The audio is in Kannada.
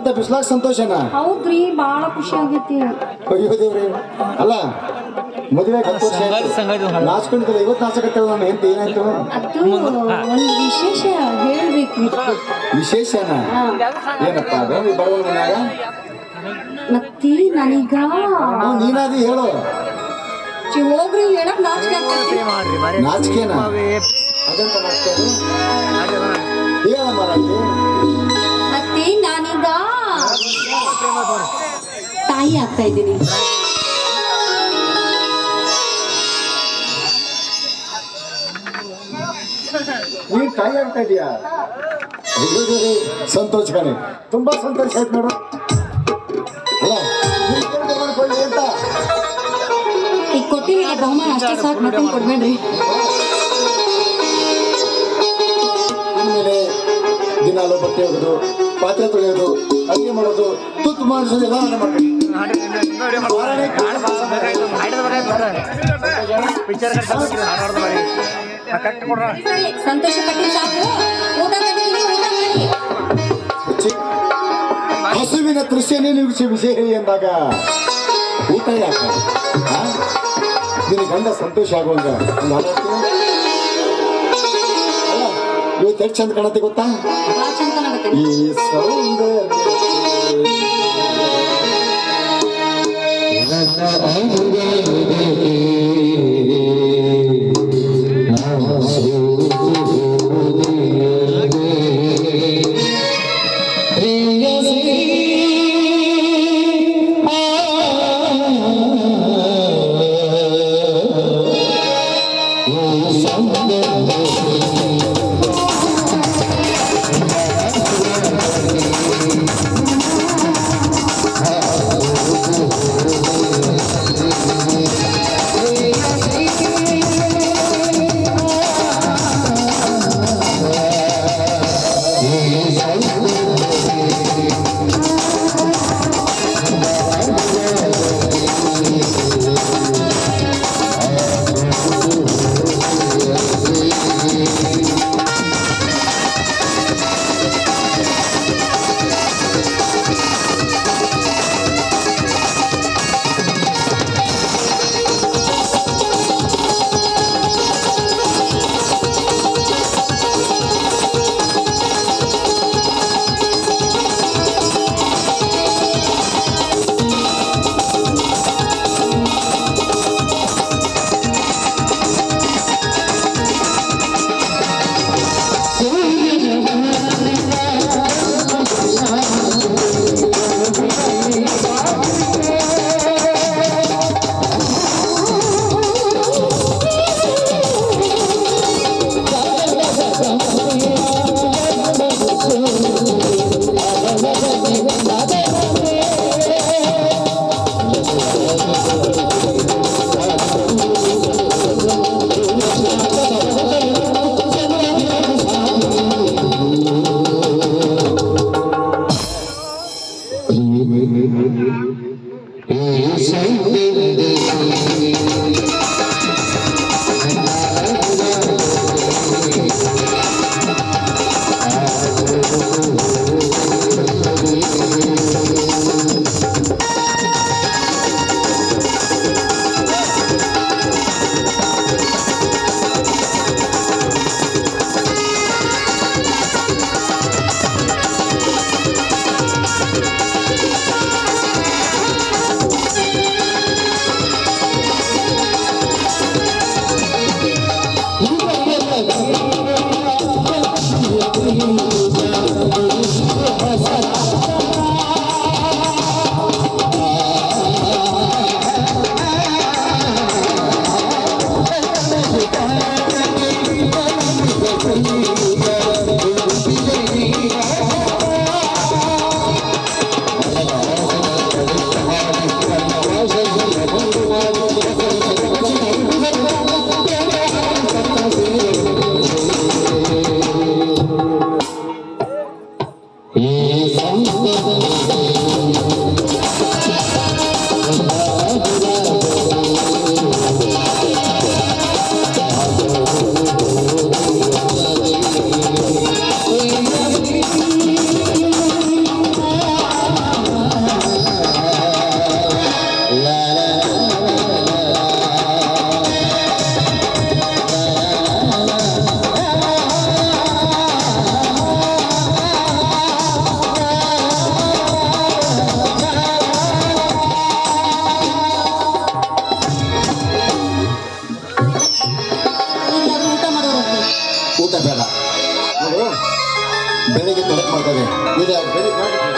ಇಂಥ ಬಿಸ್ಲಾಕ್ ಸಂತೋಷನಾ ಹೌದ್ರಿ ಬಾಳ ಖುಷಿ ಆಗೈತಿ ಅಯ್ಯೋ ದೇವ್ರಿ ಅಲ್ಲ ಮದುವೆ ಹತ್ತು ವರ್ಷ ಆಯ್ತು. ಸಂಗತಿ ಸಂಗತಿ ನಾಚ್ಕೊಂಡಿದ್ದಲ್ಲ ಇವತ್ತು ನಾಚಕತ್ತೇವ ನನ್ನ ಹೆಂಡತಿ ಏನಾಯ್ತು ಅದು ಒಂದು ವಿಶೇಷ ಹೇಳ್ಬೇಕಿತ್ತು ವಿಶೇಷನ ಏನಪ್ಪ ಅದು ಈ ಬಡವನ ಮನ್ಯಾಗ ಮತ್ತಿ ನನಗ ಹ್ಞೂ, ನೀನಾದಿ ಹೇಳು ಚಿ ಹೋಗ್ರಿ ಹೇಳಕ್ ನಾಚಿಕೆ ಆಗ್ತೈತಿ ಮಾಡ್ರಿ ಮರಿ ನಾಚಿಕೆನ ಅದಂತ ನಾಚಿಕೆ ಅದು ಹೇಳ ಮಾರಾಯ್ತು ಮತ್ತಿ ನಾನೀಗ ತಾಯಿ ಆಗ್ತಾ ಇದ್ದೀನಿ ನೀನ್ ತಾಯಿ ಆಗ್ತಾ ಇದೀಯಾ ಅಯ್ಯೋ ದೇವ್ರೇ, ಸಂತೋಷ ಕಣೆ ತುಂಬಾ ಸಂತೋಷ ಆಯ್ತು ನೋಡು ಅಲ್ಲ ನೀನ್ ಕೇಳ್ದೆ ಮಾಡ್ಕೊಳ್ಳಿ ಅಂತ ಈಗ ಕೊಟ್ಟಿರಿ ಬಹುಮಾನ ಅಷ್ಟೇ ಸಾಕು ಮತ್ತೇನ್ ಕೊಡ್ಬೇಡ್ರಿ ಇನ್ಮೇಲೆ ದಿನಾಲು ಬಟ್ಟೆ ಒಗೆದು ಪಾತ್ರೆ ತೊಳೆಯೋದು ಅಡುಗೆ ಮಾಡೋದು ತುತ್ತು ಮಾಡಿಸೋದು ಎಲ್ಲ ನಾನು ಮಾಡ್ತೀನಿ ಪಿಕ್ಚರ್ ಕಟ್ ಕೊಡ್ರ ಸಂತೋಷ ಪಟ್ಟಿ ಸಾಕು ಊಟ ಕಟ್ಟಿದೀನಿ ಊಟ ಮಾಡಿ ಹುಚ್ಚಿ. ಹಸುವಿನ ತೃಷ್ಯನೇ ನಿರೀಕ್ಷೆ ವಿಷಯ ಹೇಳಿ ಎಂದಾಗ ಊಟ ಯಾಕೆ ಆ? ನಿನ್ನ ಗಂಡ ಸಂತೋಷ ಆಗುವಂಗ ಒಂದು ಹಾಡ್ ಹಾಡ್ತೀಯ? ಅಲ್ಲ ಇವತ್ತು ಎಷ್ಟು ಚಂದ ಕಾಣತ್ತೆ ಗೊತ್ತಾ ಭಾಳ ಚಂದ ಕಾಣಕತ್ತೀನಿ. ಈ ಸೌಂದರ್ಯ ¡Ay, ಬೆಳಿಗ್ಗೆ ತೊಡಕ್ ಮಾಡ್ತಾರೆ ಇದು ವೆರಿ ಗುಡ್